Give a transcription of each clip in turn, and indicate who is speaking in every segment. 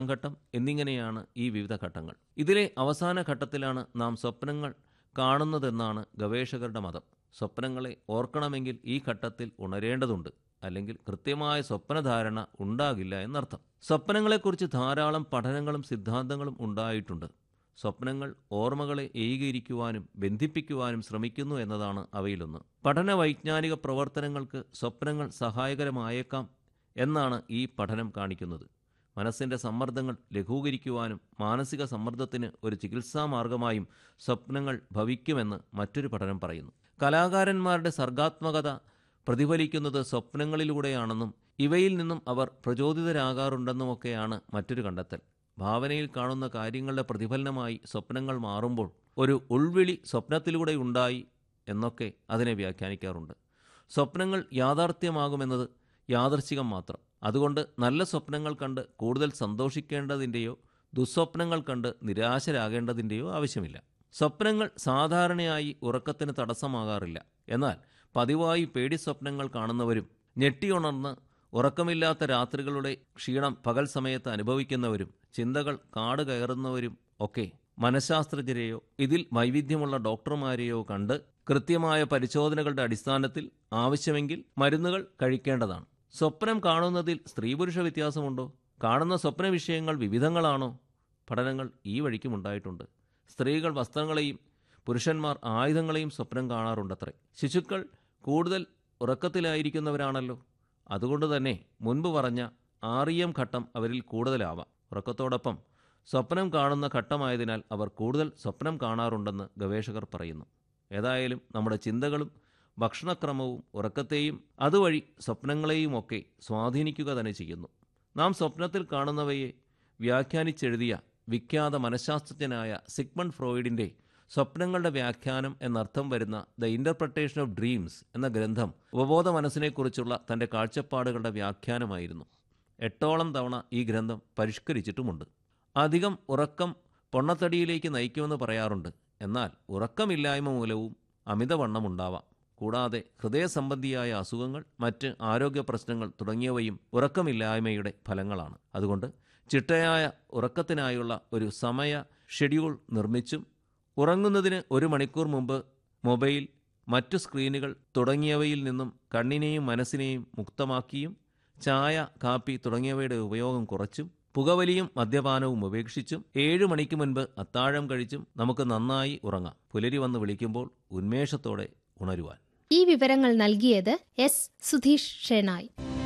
Speaker 1: ഘട്ടം എന്നിങ്ങനെയാണ് ഈ വിവിധ ഘട്ടങ്ങൾ ഇതിലെ അവസാന ഘട്ടത്തിലാണ് നാം സ്വപ്നങ്ങൾ കാണുന്നതെന്നാണ് ഗവേഷകരുടെ മതം സ്വപ്നങ്ങളെ ഓർക്കണമെങ്കിൽ ഈ ഘട്ടത്തിൽ ഉണരേണ്ടതുണ്ട് അല്ലെങ്കിൽ കൃത്യമായ സ്വപ്നധാരണ ഉണ്ടാകില്ല എന്നർത്ഥം സ്വപ്നങ്ങളെക്കുറിച്ച് ധാരാളം പഠനങ്ങളും സിദ്ധാന്തങ്ങളും ഉണ്ടായിട്ടുണ്ട് സ്വപ്നങ്ങൾ ഓർമ്മകളെ ഏകീകരിക്കുവാനും ബന്ധിപ്പിക്കുവാനും ശ്രമിക്കുന്നു എന്നതാണ് അവയിലൊന്ന് പഠന വൈജ്ഞാനിക പ്രവർത്തനങ്ങൾക്ക് സ്വപ്നങ്ങൾ സഹായകരമായേക്കാം എന്നാണ് ഈ പഠനം കാണിക്കുന്നത് മനസ്സിൻ്റെ സമ്മർദ്ദങ്ങൾ ലഘൂകരിക്കുവാനും മാനസിക സമ്മർദ്ദത്തിന് ഒരു ചികിത്സാ മാർഗമായും സ്വപ്നങ്ങൾ ഭവിക്കുമെന്ന് മറ്റൊരു പഠനം പറയുന്നു കലാകാരന്മാരുടെ സർഗാത്മകത പ്രതിഫലിക്കുന്നത് സ്വപ്നങ്ങളിലൂടെയാണെന്നും ഇവയിൽ നിന്നും അവർ പ്രചോദിതരാകാറുണ്ടെന്നുമൊക്കെയാണ് മറ്റൊരു കണ്ടെത്തൽ ഭാവനയിൽ കാണുന്ന കാര്യങ്ങളുടെ പ്രതിഫലനമായി സ്വപ്നങ്ങൾ മാറുമ്പോൾ ഒരു ഉൾവിളി സ്വപ്നത്തിലൂടെ ഉണ്ടായി എന്നൊക്കെ അതിനെ വ്യാഖ്യാനിക്കാറുണ്ട് സ്വപ്നങ്ങൾ യാഥാർത്ഥ്യമാകുമെന്നത് യാദർശികം മാത്രം അതുകൊണ്ട് നല്ല സ്വപ്നങ്ങൾ കണ്ട് കൂടുതൽ സന്തോഷിക്കേണ്ടതിൻ്റെയോ ദുസ്വപ്നങ്ങൾ കണ്ട് നിരാശരാകേണ്ടതിൻ്റെയോ ആവശ്യമില്ല സ്വപ്നങ്ങൾ സാധാരണയായി ഉറക്കത്തിന് തടസ്സമാകാറില്ല എന്നാൽ പതിവായി പേടി സ്വപ്നങ്ങൾ കാണുന്നവരും ഞെട്ടിയുണർന്ന് ഉറക്കമില്ലാത്ത രാത്രികളുടെ ക്ഷീണം പകൽ സമയത്ത് അനുഭവിക്കുന്നവരും ചിന്തകൾ കാട് കയറുന്നവരും ഒക്കെ മനഃശാസ്ത്രജ്ഞരെയോ ഇതിൽ വൈവിധ്യമുള്ള ഡോക്ടർമാരെയോ കണ്ട് കൃത്യമായ പരിശോധനകളുടെ അടിസ്ഥാനത്തിൽ ആവശ്യമെങ്കിൽ മരുന്നുകൾ കഴിക്കേണ്ടതാണ് സ്വപ്നം കാണുന്നതിൽ സ്ത്രീ പുരുഷ വ്യത്യാസമുണ്ടോ കാണുന്ന സ്വപ്ന വിഷയങ്ങൾ വിവിധങ്ങളാണോ പഠനങ്ങൾ ഈ വഴിക്കും ഉണ്ടായിട്ടുണ്ട് സ്ത്രീകൾ വസ്ത്രങ്ങളെയും പുരുഷന്മാർ ആയുധങ്ങളെയും സ്വപ്നം കാണാറുണ്ടത്രേ ശിശുക്കൾ കൂടുതൽ ഉറക്കത്തിലായിരിക്കുന്നവരാണല്ലോ അതുകൊണ്ട് തന്നെ മുൻപ് പറഞ്ഞ ആറിയം ഘട്ടം അവരിൽ കൂടുതലാവാം ഉറക്കത്തോടൊപ്പം സ്വപ്നം കാണുന്ന ഘട്ടമായതിനാൽ അവർ കൂടുതൽ സ്വപ്നം കാണാറുണ്ടെന്ന് ഗവേഷകർ പറയുന്നു ഏതായാലും നമ്മുടെ ചിന്തകളും ഭക്ഷണക്രമവും ഉറക്കത്തെയും അതുവഴി സ്വപ്നങ്ങളെയുമൊക്കെ സ്വാധീനിക്കുക തന്നെ ചെയ്യുന്നു നാം സ്വപ്നത്തിൽ കാണുന്നവയെ വ്യാഖ്യാനിച്ചെഴുതിയ വിഖ്യാത മനഃശാസ്ത്രജ്ഞനായ സിഗ്മണ്ട് ഫ്രോയിഡിൻ്റെ സ്വപ്നങ്ങളുടെ വ്യാഖ്യാനം എന്നർത്ഥം വരുന്ന ദ ഇൻ്റർപ്രട്ടേഷൻ ഓഫ് ഡ്രീംസ് എന്ന ഗ്രന്ഥം ഉപബോധ മനസ്സിനെക്കുറിച്ചുള്ള തൻ്റെ കാഴ്ചപ്പാടുകളുടെ വ്യാഖ്യാനമായിരുന്നു എട്ടോളം തവണ ഈ ഗ്രന്ഥം പരിഷ്കരിച്ചിട്ടുമുണ്ട് അധികം ഉറക്കം പൊണ്ണത്തടിയിലേക്ക് നയിക്കുമെന്ന് പറയാറുണ്ട് എന്നാൽ ഉറക്കമില്ലായ്മ മൂലവും അമിതവണ്ണം ഉണ്ടാവാം കൂടാതെ ഹൃദയ സംബന്ധിയായ അസുഖങ്ങൾ മറ്റ് ആരോഗ്യ പ്രശ്നങ്ങൾ തുടങ്ങിയവയും ഉറക്കമില്ലായ്മയുടെ ഫലങ്ങളാണ് അതുകൊണ്ട് ചിട്ടയായ ഉറക്കത്തിനായുള്ള ഒരു സമയ ഷെഡ്യൂൾ നിർമ്മിച്ചും ഉറങ്ങുന്നതിന് ഒരു മണിക്കൂർ മുമ്പ് മൊബൈൽ മറ്റു സ്ക്രീനുകൾ തുടങ്ങിയവയിൽ നിന്നും കണ്ണിനെയും മനസ്സിനെയും മുക്തമാക്കിയും ചായ കാപ്പി തുടങ്ങിയവയുടെ ഉപയോഗം കുറച്ചും പുകവലിയും മദ്യപാനവും ഉപേക്ഷിച്ചും ഏഴു മണിക്ക് മുൻപ് അത്താഴം കഴിച്ചും നമുക്ക് നന്നായി ഉറങ്ങാം പുലരി വന്ന് വിളിക്കുമ്പോൾ ഉന്മേഷത്തോടെ ഉണരുവാൻ
Speaker 2: ഈ വിവരങ്ങൾ നൽകിയത് എസ് സുധീഷ് ഷെനായ്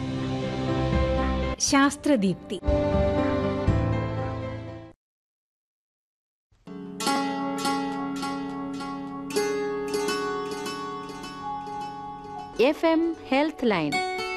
Speaker 3: ശാസ്ത്രദീപ്തി
Speaker 4: എഫ് എം ഹെൽത്ത് ലൈൻ